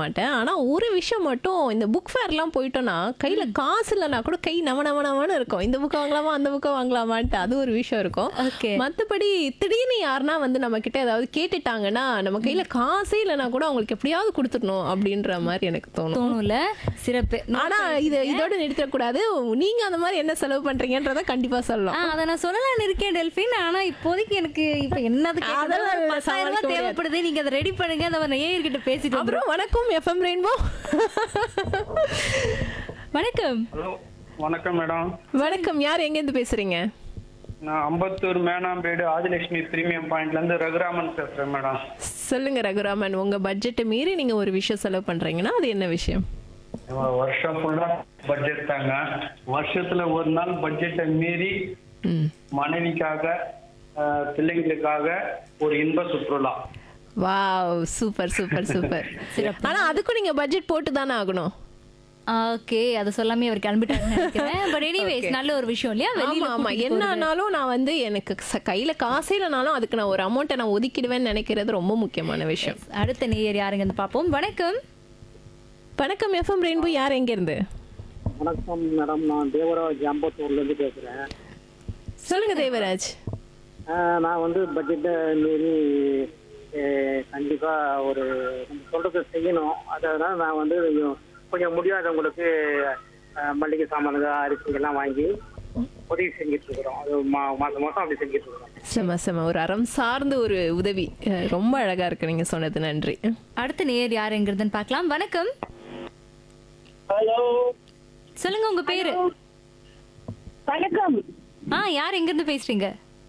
மாட்டேன் ஆனா ஒரு விஷயம் மட்டும் இந்த புக் ஃபேர்லாம் போயிட்டோம்னா கையில காசு இல்லைனா கூட கை நவ நவ நவன்னு இருக்கும் இந்த புக்கை வாங்கலாமா அந்த புக்கை வாங்கலாமான்ட்டு அது ஒரு விஷயம் இருக்கும் Okay. மத்தபடி திடீர்னு யாருன்னா வந்து நம்ம கிட்ட ஏதாவது கேட்டுட்டாங்கன்னா நம்ம கையில காசே இல்லைனா கூட அவங்களுக்கு எப்படியாவது கொடுத்துடணும் அப்படின்ற மாதிரி எனக்கு தோணும் தோணும்ல சிறப்பு ஆனா இது இதோட நிறுத்தக்கூடாது நீங்க அந்த மாதிரி என்ன செலவு பண்றீங்கன்றத கண்டிப்பா ஆ, சொல்லலாம் அத நான் சொல்லலாம்னு இருக்கேன் டெல்பின் ஆனா இப்போதைக்கு எனக்கு இப்ப என்னது அதெல்லாம் இல்ல, பத்தாயிரம் சமாளிக்க ரூபாய் முடியாது. தேவைப்படுது நீங்க அதை ரெடி பண்ணுங்க அதை நேயர்கிட்ட பேசிட்டு வந்துரும் அப்புறம் வணக்கம் எஃப்எம் ரெயின்போ வணக்கம் ஹலோ வணக்கம் மேடம் வணக்கம் யார் எங்க இருந்து பேசுறீங்க நான் அம்பத்தூர் மேனாம்பேடு ஆதிலட்சுமி பிரீமியம் பாயிண்ட்ல இருந்து ரகுராமன் பேசுறேன் மேடம் சொல்லுங்க ரகுராமன் உங்க பட்ஜெட்டை மீறி நீங்க ஒரு விஷயம் செலவு பண்றீங்கன்னா அது என்ன விஷயம் இவன் வருஷம் ஃபுல்லா பட்ஜெட் தாங்க வருஷத்துல ஒரு நாள் பட்ஜெட்டை மீறி ம் மனைவிக்காக ஆஹ், பிள்ளைங்களுக்காக ஒரு இன்ப சுற்றுலா வாவ் சூப்பர் சூப்பர் சூப்பர் ஆனா அதுக்கும் நீங்க பட்ஜெட் போட்டு தானே ஆகணும் ஓகே அதை சொல்லாமே அவர் கிளம்பிட்டாருன்னு நினைக்கிறேன் பட் எனிவேஸ் நல்ல ஒரு விஷயம் இல்லையா வெளியில ஆமா ஆமா என்ன ஆனாலும் நான் வந்து எனக்கு ச- கையில காசே இல்லைனாலும் அதுக்கு நான் ஒரு அமௌண்ட்டை நான் ஒதுக்கிடுவேன்னு நினைக்கிறது ரொம்ப முக்கியமான விஷயம் அடுத்த நேயர் யாருங்கன்னு பார்ப்போம் வணக்கம் வணக்கம் எஃப்எம் ரெயின்போ யார் எங்க இருந்து வணக்கம் மேடம் நான் தேவராஜ் அம்பத்தூர்ல இருந்து பேசுறேன் சொல்லுங்க தேவராஜ் ஆஹ் நான் வந்து பட்ஜெட்டை மீறி ஆஹ் கண்டிப்பா ஒரு நம்ம சொல்றதை செய்யணும் அதனால நான் வந்து கொஞ்சம் கொஞ்சம் முடியாதவங்களுக்கு ஆஹ் மளிகை சாமான்கள் அரிசி எல்லாம் வாங்கி உதவி செஞ்சுட்டு இருக்கிறோம் அது மா- மாசம் மாசம் அப்படி செஞ்சுட்டு இருக்கிறோம் செம செம ஒரு அறம் சார்ந்த ஒரு உதவி அஹ் ரொம்ப அழகா இருக்கு நீங்க சொன்னது நன்றி அடுத்த நேயர் யாருங்கிறதுன்னு பார்க்கலாம் வணக்கம் ஹலோ சொல்லுங்க உங்க பேரு வணக்கம் ஆ யார் எங்க இருந்து பேசுறீங்க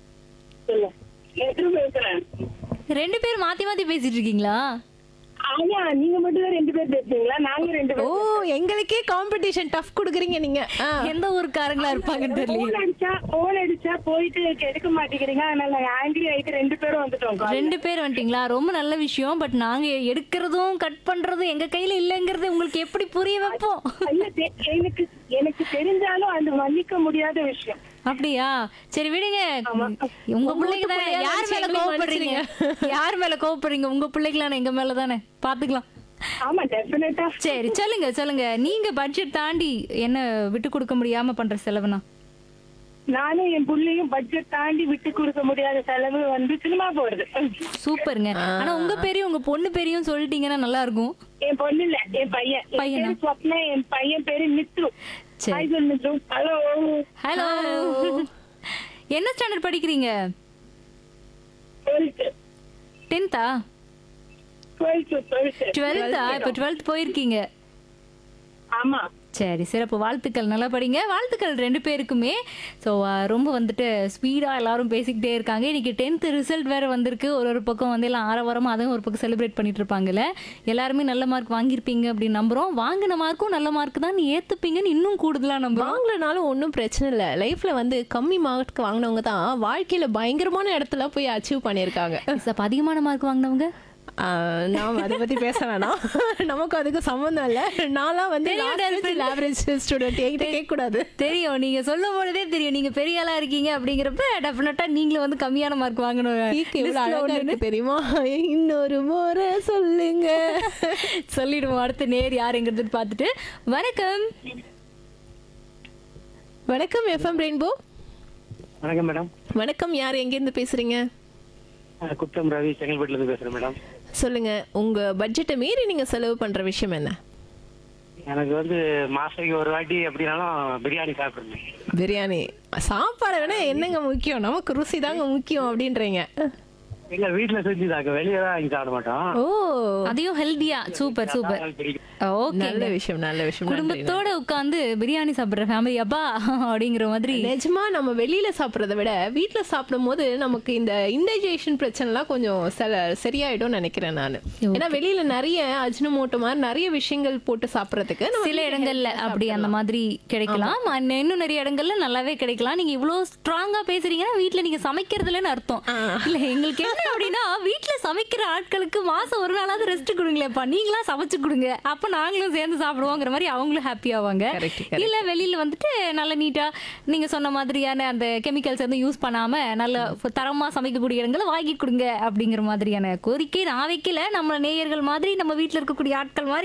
எதிர் பேசுறேன் ரெண்டு பேர் மாத்தி மாத்தி பேசிட்டு இருக்கீங்களா ஆமா நீங்க மட்டும் தான் ரெண்டு பேர் பேசுறீங்களா நாங்க ரெண்டு ஓ எங்களுக்கே காம்படிஷன் டஃப் கொடுக்குறீங்க நீங்க ஆ. எந்த ஊருக்காரங்களா இருப்பாங்கன்னு தெரியல போன் அடிச்சா போன் அடிச்சா போயிட்டு எடுக்க மாட்டேங்கிறீங்க அதனால நாங்க ஆங்கிரி ஆயிட்டு ரெண்டு பேரும் வந்துட்டோம் ரெண்டு பேர் வந்துட்டீங்களா ரொம்ப நல்ல விஷயம் பட் நாங்க எடுக்கிறதும் கட் பண்றதும் எங்க கையில இல்லைங்கிறது உங்களுக்கு எப்படி புரிய வைப்போம் இல்ல தெ- எனக்கு எனக்கு தெரிஞ்சாலும் அது மன்னிக்க முடியாத விஷயம் அப்படியா சரி விடுங்க உங்க பிள்ளைங்க தானே பிள்ளையா யார் நினைச்சு மேல எங்களையும் கோவப்படுறீங்க யார் மேல கோவப்படுறீங்க உங்க பிள்ளைங்களான எங்க மேல தானே பாத்துக்கலாம் ஆமா டெஃபினட்டா சரி சொல்லுங்க சொல்லுங்க நீங்க பட்ஜெட் தாண்டி என்ன விட்டு கொடுக்க முடியாம பண்ற செலவுனா நானும் என் புள்ளையும் பட்ஜெட் தாண்டி விட்டு கொடுக்க முடியாத செலவு வந்து சினிமா போறது சூப்பருங்க ஆனா உங்க பேரையும் உங்க பொண்ணு பேரையும் சொல்லிட்டீங்கன்னா நல்லா இருக்கும் என் பொண்ணு இல்ல என் பையன் என் பையனா? பேரு ஸ்வப்னா என் பையன் பேரு மித்ரு சரி. ஹாய் சொல் மித்ரு ஹலோ ஹலோ என்ன ஸ்டாண்டர்ட் படிக்கிறீங்க டுவெல்த் டென்த்தா டுவெல்த் டுவெல்த் டுவெல்த்தா இப்ப டுவெல்த் போயிருக்கீங்க ஆமா சரி சிறப்பு வாழ்த்துக்கள் நல்லா படிங்க வாழ்த்துக்கள் ரெண்டு பேருக்குமே ஸோ ரொம்ப வந்துட்டு ஸ்பீடாக எல்லாரும் பேசிக்கிட்டே இருக்காங்க இன்னைக்கு டென்த் ரிசல்ட் வேற வந்திருக்கு ஒரு ஒரு பக்கம் வந்து எல்லாம் ஆரவாரமாக அதுவும் ஒரு பக்கம் செலிப்ரேட் பண்ணிட்டு இருப்பாங்கல்ல எல்லாருமே நல்ல மார்க் வாங்கியிருப்பீங்க அப்படின்னு நம்புறோம் வாங்கின மார்க்கும் நல்ல மார்க் தான் நீ ஏத்துப்பீங்கன்னு இன்னும் கூடுதலா நம்புறோம் வாங்கலனாலும் ஒன்றும் பிரச்சனை இல்லை லைஃப்ல வந்து கம்மி மார்க் வாங்கினவங்க தான் வாழ்க்கையில பயங்கரமான இடத்துல போய் அச்சீவ் பண்ணியிருக்காங்க அப்ப அதிகமான மார்க் வாங்கினவங்க ஆஹ் நாம் அதை பத்தி பேச வேணாம் நமக்கு அதுக்கு சம்மந்தம் இல்லை நான்லாம் வந்து ஆவரேஜ் ஸ்டூடெண்ட் என்கிட்ட கேட்கக்கூடாது தெரியும் நீங்க சொல்லும் பொழுதே தெரியும் நீங்க பெரிய ஆளா இருக்கீங்க அப்படிங்கிறப்ப டெஃபினட்டா நீங்களும் வந்து கம்மியான மார்க் வாங்கணும் கேக்கு எவ்வளவு Listல அழகா ஒண்ணு இருக்கு தெரியுமா இன்னொரு முறை சொல்லுங்க சொல்லிடுவோம் அடுத்த நேர் யாருங்கிறதுன்னு பார்த்துட்டு வணக்கம் வணக்கம் எஃப்எம் ரெயின்போ வணக்கம் மேடம் வணக்கம் யார் எங்கேருந்து பேசுறீங்க குற்றம் ரவி செங்கல்பட்டுல இருந்து பேசுறேன் மேடம் சொல்லுங்க உங்க பட்ஜெட்டை மீறி நீங்க செலவு பண்ற விஷயம் என்ன எனக்கு வந்து மாசத்துக்கு ஒரு வாட்டி எப்படினாலும் பிரியாணி சாப்பிடுறேன் பிரியாணி சாப்பாடை விட என்னங்க முக்கியம் நமக்கு ருசி தாங்க முக்கியம் அப்படின்றீங்க இல்ல வீட்டுல செஞ்சுதாக்க வெளியே தான் வாங்கி சாப்பிட மாட்டோம் ஓ அதையும் ஹெல்தியா சூப்பர் சூப்பர் அதனால பிடிக்கும் ஓகே நல்ல விஷயம் நல்ல விஷயம் நன்றி, நன்றி. குடும்பத்தோட உட்கார்ந்து பிரியாணி சாப்பிடுற ஃபேமிலி அப்பா அப்படிங்கிற மாதிரி நிஜமா நம்ம வெளியில சாப்பிடுறத விட வீட்ல சாப்பிடும் போது நமக்கு இந்த இன்டைஜேஷன் பிரச்சனைலாம் கொஞ்சம் சில சரியாயிடும் நினைக்கிறேன் நான் ஏன்னா வெளியில நிறைய அஜினமோட்டோ மாதிரி நிறைய விஷயங்கள் போட்டு சாப்பிடுறதுக்கு நம்ம சில வீட்ல இடங்கள்ல healthy-ஆ அப்படி அந்த மாதிரி கிடைக்கலாம் அண்ட் இன்னும் நிறைய இடங்கள்ல நல்லாவே கிடைக்கலாம் நீங்க இவ்வளவு ஸ்ட்ராங்கா பேசுறீங்கன்னா வீட்ல நீங்க சமைக்கிறதுலன்னு அர்த்தம் இல்ல எங்களுக்கு என்ன அப்படின்னா வீட்ல சமைக்கிற ஆட்களுக்கு மாசம் ஒரு நாளாவது ரெஸ்ட் கொடுங்களேப்பா நீங்களா சமைச்சு கொடுங்க அப்ப நாங்களும் சேர்ந்து சாப்பிடுவோங்கிற மாதிரி அவங்களும் ஹாப்பி ஆவாங்க Correct, correct. இல்ல வெளியில வந்துட்டு நல்ல நீட்டா நீங்க சொன்ன மாதிரியான அந்த கெமிக்கல்ஸ் வந்து யூஸ் பண்ணாம நல்ல தரமா சமைக்கக்கூடிய இடங்களை வாங்கி கொடுங்க அப்படிங்கிற மாதிரியான கோரிக்கை நான் வைக்கல நம்ம நேயர்கள் மாதிரி நம்ம வீட்ல இருக்கக்கூடிய ஆட்கள் மாதிரி